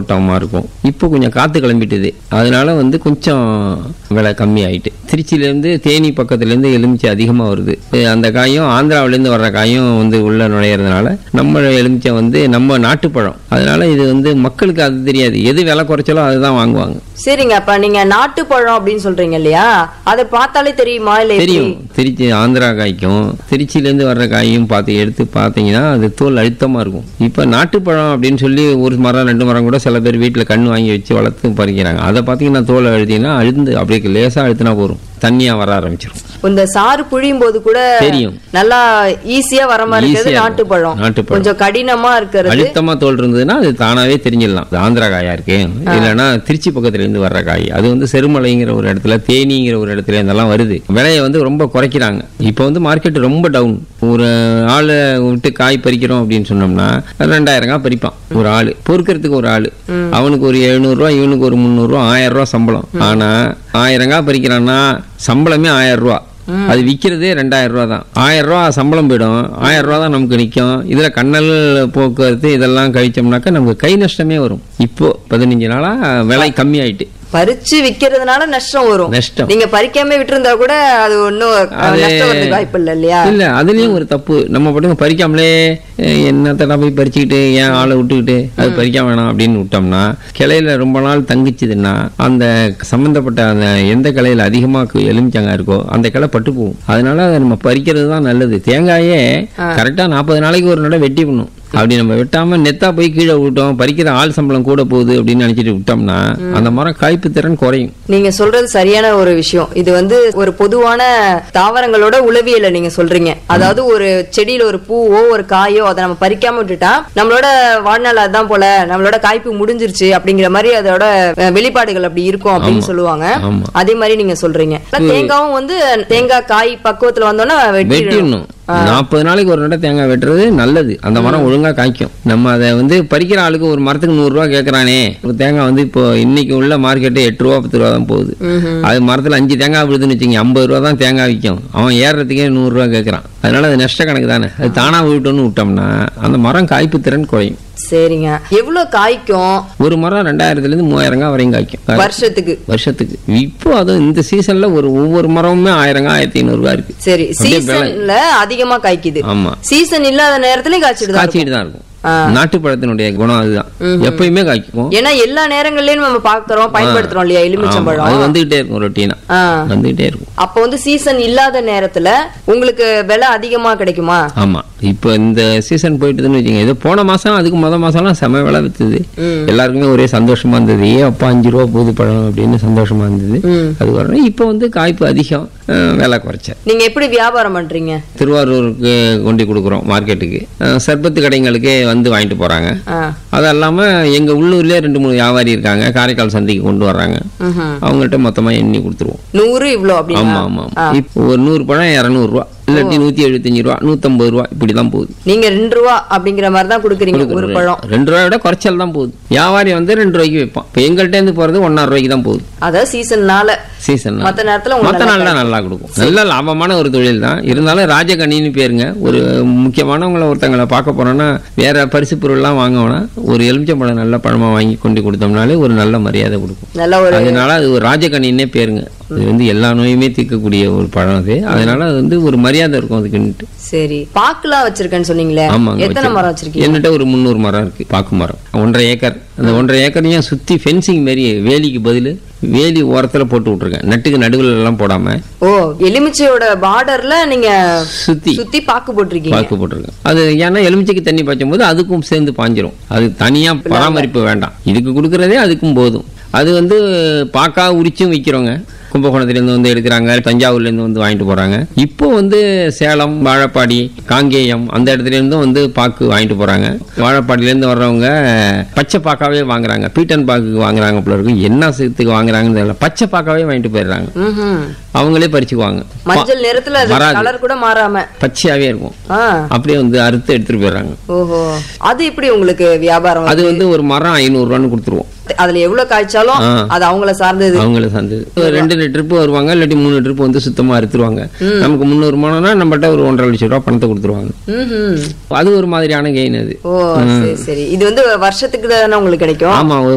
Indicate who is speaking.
Speaker 1: காத்தோட்டமா இருக்கும் இப்போ கொஞ்சம் காத்து கிளம்பிட்டுது அதனால வந்து கொஞ்சம் விலை கம்மி ஆயிட்டு திருச்சியிலேருந்து தேனி பக்கத்துலேருந்து எலுமிச்சை அதிகமாக வருது அஹ் அந்த காயும் ஆந்திராவிலேருந்து வர்ற காயும் வந்து உள்ள நுழையிறதுனால நம்ம எலுமிச்சை வந்து நம்ம நாட்டுப்பழம் அதனால இது வந்து மக்களுக்கு அது தெரியாது எது விலை குறைச்சாலோ அதுதான் வாங்குவாங்க
Speaker 2: சரிங்க அப்ப நீங்க நாட்டுப்பழம் அப்படின்னு சொல்றீங்க இல்லையா அதை பார்த்தாலே தெரியுமா இல்ல எப்படி?
Speaker 1: தெரியும் திருச்சி ஆந்திரா காய்க்கும் திருச்சியிலேருந்து வர்ற காயும் பார்த்து எடுத்து பார்த்தீங்கன்னா அது தோல் அழுத்தமாக இருக்கும் இப்போ நாட்டுப்பழம் அப்படின்னு சொல்லி ஒரு மரம் ரெண்டு மரம் கூட சில பேர் வீட்டில் கண்ணு வாங்கி வச்சு வளர்த்து பறிக்கிறாங்க அதை பார்த்தீங்கன்னா தோலை அழுத்திங்கன்னா அழுந்து அப்படியே லேசாக அழுத்தினா போதும் தண்ணியாக வர ஆரம்பிச்சிடும்
Speaker 2: இந்த சாறு புழியும் போது கூட
Speaker 1: தெரியும்.
Speaker 2: நல்லா ஈஸியா வர மாதிரி இருக்கிறது
Speaker 1: ஈஸியா இருக்கும்.
Speaker 2: நாட்டுப்பழம்
Speaker 1: நாட்டுப்பழம்.
Speaker 2: கொஞ்சம் கடினமா இருக்கிறது
Speaker 1: அழுத்தமா தோல் இருந்ததுன்னா அது தானாவே தெரிஞ்சிடலாம் இது ஆந்திரா காயா இருக்கு இல்லைன்னா திருச்சி பக்கத்துல இருந்து வர்ற காய் அது வந்து செருமலைங்கிற ஒரு இடத்துல தேனிங்கிற ஒரு இடத்துல இதெல்லாம் வருது விலையை வந்து ரொம்ப குறைக்கிறாங்க இப்போ வந்து மார்க்கெட் ரொம்ப டவுன் ஒரு ஆளை விட்டு காய் பறிக்கிறோம் அப்படின்னு சொன்னோம்னா ரெண்டாயிரம் காய் பறிப்பான் ஒரு ஆளு பொறுக்கிறதுக்கு ஒரு ஆளு அவனுக்கு ஒரு எழுநூறுவா இவனுக்கு ஒரு முந்நூறுவா ஆயிரம் ரூபா சம்பளம் ஆனா ஆயிரம் காய் பறிக்கிறான்னா சம்பளமே ஆயிரம் ரூபா அது விற்கிறதே ரெண்டாயிரம் ரூபா தான் ஆயிரம் ரூபா சம்பளம் போயிடும் ஆயிரம் ரூபா தான் நமக்கு நிற்கும் இதில் கண்ணல் போக்குவரத்து இதெல்லாம் கழிச்சோம்னாக்கா நமக்கு கை நஷ்டமே வரும் இப்போ பதினஞ்சு நாளா விலை கம்மி ஆயிட்டு
Speaker 2: பறிச்சு விக்கிறதுனால நஷ்டம் வரும்
Speaker 1: நஷ்டம்
Speaker 2: நீங்க பறிக்காம விட்டிருந்தா கூட அது ஒன்னும் நஷ்டம் வரதுக்கு வாய்ப்பு இல்ல இல்லையா
Speaker 1: இல்ல அதுலயும் ஒரு தப்பு நம்ம பாட்டுங்க பறிக்காமலே அஹ், என்னத்தடா போய் பறிச்சுக்கிட்டு ஏன் ஆளை விட்டுக்கிட்டு அது பறிக்க வேணாம் அப்படின்னு விட்டோம்னா கிளையில ரொம்ப நாள் தங்கிச்சுதுன்னா அந்த சம்பந்தப்பட்ட அந்த எந்த கிளையில அதிகமா கு- எலுமிச்சங்காய் இருக்கோ அந்த கிளை பட்டு போகும் அதனால அதை நம்ம பறிக்கிறது தான் நல்லது தேங்காயே கரெக்டா நாற்பது நாளைக்கு ஒரு நடை வெட்டி பண்ணும் அப்படி நம்ம வெட்டாம நெத்தா போய் கீழே விட்டோம் பறிக்கிற ஆள் சம்பளம் கூட போகுது அப்படின்னு நினைச்சிட்டு விட்டோம்னா அந்த மரம் காய்ப்பு திறன் குறையும்
Speaker 2: நீங்க சொல்றது சரியான ஒரு விஷயம் இது வந்து ஒரு பொதுவான தாவரங்களோட உளவியலை நீங்க சொல்றீங்க அதாவது ஒரு செடியில ஒரு பூவோ ஒரு காயோ அதை நம்ம பறிக்காம விட்டுட்டா நம்மளோட வாழ்நாள் அதான் போல நம்மளோட காய்ப்பு முடிஞ்சிருச்சு அப்படிங்கிற மாதிரி அதோட அஹ், வெளிப்பாடுகள் அப்படி இருக்கும் அப்படின்னு சொல்லுவாங்க
Speaker 1: ஆமா
Speaker 2: அதே மாதிரி நீங்க சொல்றீங்க ஆனா தேங்காவும் வந்து தேங்காய் காய் பக்குவத்துல வந்தோன்னா வெட்டிடணும்
Speaker 1: வெட்டிடணும் நாற்பது நாளைக்கு ஒரு நடை தேங்காய் வெட்டுறது நல்லது அந்த மரம் ஒழுங்கா காய்க்கும் நம்ம அதை வந்து பறிக்கிற ஆளுக்கு ஒரு மரத்துக்கு நூறு ரூபா கேட்கறானே ஒரு தேங்காய் வந்து இப்போ இன்னைக்கு உள்ள மார்க்கெட்டு எட்டு ரூபா பத்து ரூபா தான் போகுது அது மரத்துல அஞ்சு தேங்காய் விழுதுன்னு வச்சுங்க ஐம்பது ரூபா தான் தேங்காய் விற்கும் அவன் ஏறுறதுக்கே நூறு ரூபா கேட்கறான் அதனால அது நஷ்ட கணக்கு தானே அது தானா விட்டோன்னு விட்டோம்னா அந்த மரம் காய்ப்பு திறன் குறையும்
Speaker 2: சரிங்க எவ்வளவு காய்க்கும்
Speaker 1: ஒரு மரம் ரெண்டாயிரத்துல இருந்து மூவாயிரம் காய் வரையும் காய்க்கும்
Speaker 2: வருஷத்துக்கு
Speaker 1: வருஷத்துக்கு இப்போ அதுவும் இந்த சீசன்ல ஒரு ஒவ்வொரு மரமுமே ஆயிரம் காய் ஆயிரத்தி ஐநூறு காய் இருக்கு
Speaker 2: சரி
Speaker 1: அப்படியே
Speaker 2: சீசன்ல அதிகமா காய்க்குது
Speaker 1: ஆமா
Speaker 2: சீசன் இல்லாத நேரத்துலயும் காய்ச்சிடுது
Speaker 1: காய்ச்சிட்டு தான் இருக்கும் நாட்டுப்பழத்தினுடைய குணம் அதுதான் எப்பயுமே காய்க்கும்
Speaker 2: ஏன்னா எல்லா நேரங்கள்லயும் நம்ம பாக்குறோம் பயன்படுத்துறோம் இல்லையா
Speaker 1: ஆமா,
Speaker 2: எலுமிச்சம்பழம்
Speaker 1: அது வந்துகிட்டே இருக்கும் ரொட்டீனா
Speaker 2: ஆ.
Speaker 1: வந்துகிட்டே இருக்கும்
Speaker 2: அப்ப வந்து சீசன் இல்லாத நேரத்துல உங்களுக்கு விலை அதிகமா கிடைக்குமா
Speaker 1: ஆமா இப்போ இந்த சீசன் போயிட்டுதுன்னு வச்சுங்க ஏதோ போன மாசம் அதுக்கு முத மாசம்லாம் செம விலை வித்துது எல்லாருக்குமே ஒரே சந்தோஷமா இருந்தது ஏன் அப்பா அஞ்சு ரூபா போகுது பழம் அப்படின்னு சந்தோஷமா இருந்தது அது வரணும் இப்போ வந்து காய்ப்பு அதிகம் அஹ், விலை குறைச்ச
Speaker 2: நீங்க எப்படி வியாபாரம் பண்றீங்க
Speaker 1: திருவாரூருக்கு கொண்டு கொடுக்குறோம் மார்க்கெட்டுக்கு அஹ், சர்பத்து கடைங்களுக்கே வந்து வாங்கிட்டு போறாங்க
Speaker 2: ஆ.
Speaker 1: அது இல்லாம எங்க உள்ளூர்லயே ரெண்டு மூணு வியாபாரி இருக்காங்க காரைக்கால் சந்தைக்கு கொண்டு வர்றாங்க
Speaker 2: ம்ஹும்.
Speaker 1: அவங்கள்ட்ட மொத்தமா எண்ணி கொடுத்துருவோம்
Speaker 2: நூறு இவ்ளோ
Speaker 1: ஆமா
Speaker 2: அப்படின்னா
Speaker 1: ஆமா ஆமா. இப்போ ஒரு நூறு பழம் இரநூறு ரூபா இல்லாட்டி நூத்தி எழுபத்தஞ்சு ரூபா நூத்தம்பது ரூபா இப்படிதான் போகுது
Speaker 2: நீங்க ரெண்டு ரூபா அப்படிங்கிற மாதிரி தான் குடுக்குறீங்க ஒரு பழம்
Speaker 1: ரெண்டு ரூபாய் விட குறைச்சல் தான் போகுது வியாபாரி வந்து ரெண்டு ரூபாய்க்கு வைப்பான் இப்போ எங்கள்கிட்ட இருந்து போறது ஒன்னா ரூபாய்க்கு தான் போகுது
Speaker 2: அதாவது சீசன்னால
Speaker 1: சீசன்
Speaker 2: மத்த நேரத்துல உங்களுக்கு
Speaker 1: மற்ற நாள்ல நல்லா கொடுக்கும் நல்ல லாபமான ஒரு தொழில் தான் இருந்தாலும் ராஜகண்ணின்னு பேருங்க ஒரு முக்கியமானவங்கள ஒருத்தங்களை பார்க்க போனோம்னா வேற பரிசு பொருள்லாம் வாங்கினோம்னா ஒரு எலுமிச்சம்பழம் நல்ல பழமா வாங்கி கொண்டு கொடுத்தோம்னாலே ஒரு நல்ல மரியாதை கொடுக்கும்
Speaker 2: நல்ல ஒரு
Speaker 1: அதனால அது ஒரு ராஜகண்ணின்னே பேருங்க அது வந்து எல்லா நோயுமே தீர்க்கக்கூடிய ஒரு பழம் அது அதனால அது வந்து ஒரு மரியாதை இருக்கும் அதுக்குன்ட்டு
Speaker 2: சரி பாக்குலாம் வச்சிருக்கேன்னு சொன்னீங்களே
Speaker 1: ஆமாங்க
Speaker 2: எத்தனை
Speaker 1: வச்சிருக்கேன்.
Speaker 2: மரம் வச்சிருக்கீங்க
Speaker 1: என்கிட்ட ஒரு முந்நூறு மரம் இருக்கு பாக்கு மரம் ஒன்றரை ஏக்கர் அந்த ஒன்றரை ஏக்கரையும் சுத்தி ஃபென்சிங் மாரி வேலிக்கு பதில் வேலி ஓரத்துல போட்டு விட்டுருக்கேன் நட்டுக்கு நடுவில் எல்லாம் போடாம
Speaker 2: ஓ எலுமிச்சையோட பார்டர்ல நீங்க
Speaker 1: சுத்தி
Speaker 2: சுத்தி பாக்கு போட்டிருக்கீங்க
Speaker 1: பாக்கு போட்டிருக்கேன் அது ஏன்னா எலுமிச்சைக்கு தண்ணி பாய்ச்சும் போது அதுக்கும் சேர்ந்து பாஞ்சிரும் அது தனியா பராமரிப்பு வேண்டாம் இதுக்கு கொடுக்கறதே அதுக்கும் போதும் அது வந்து பாக்கா உரிச்சும் விற்கிறோங்க கும்பகோணத்துலேருந்து வந்து எடுக்கிறாங்க தஞ்சாவூர்லேருந்து வந்து வாங்கிட்டு போகிறாங்க இப்போ வந்து சேலம் வாழப்பாடி காங்கேயம் அந்த இடத்துல இருந்தும் வந்து பாக்கு வாங்கிட்டு போகிறாங்க வாழப்பாடியிலேருந்து வர்றவங்க பச்சை பாக்காவே வாங்குறாங்க பீட்டன் பாக்குக்கு வாங்குறாங்க போல இருக்கும் என்ன சேர்த்துக்கு வாங்குறாங்கன்னு தெரியல பச்சை பாக்காவே வாங்கிட்டு போயிடுறாங்க
Speaker 2: ம்ஹும்.
Speaker 1: அவங்களே பறிச்சுக்குவாங்க
Speaker 2: மஞ்சள் நிறத்துல அது
Speaker 1: வராது.
Speaker 2: கலர் கூட மாறாம
Speaker 1: பச்சையாவே இருக்கும்
Speaker 2: ஆ
Speaker 1: அப்படியே வந்து அறுத்து எடுத்துட்டு போயிடுறாங்க
Speaker 2: ஓஹோ அது எப்படி உங்களுக்கு வியாபாரம்
Speaker 1: அது வந்து ஒரு மரம் ஐநூறுரூவான்னு கொடுத்துருவோம்
Speaker 2: அதுல எவ்வளவு காய்ச்சாலும்
Speaker 1: ஆ.
Speaker 2: அது அவங்கள சார்ந்தது
Speaker 1: அவங்கள சார்ந்தது ஒரு ரெண்டு ட்ரிப்பு வருவாங்க இல்லாட்டி மூணு ட்ரிப் வந்து சுத்தமா அறுத்துருவாங்க நமக்கு முந்நூறு மனம்னா நம்மகிட்ட ஒரு ஒன்றரை லட்சம் ரூபா பணத்தை கொடுத்துருவாங்க
Speaker 2: ம்ஹும்.
Speaker 1: அது ஒரு மாதிரியான கெயின் அது
Speaker 2: ஓ சரி சரி இது வந்து வருஷத்துக்கு தானே உங்களுக்கு கிடைக்கும்
Speaker 1: ஆமா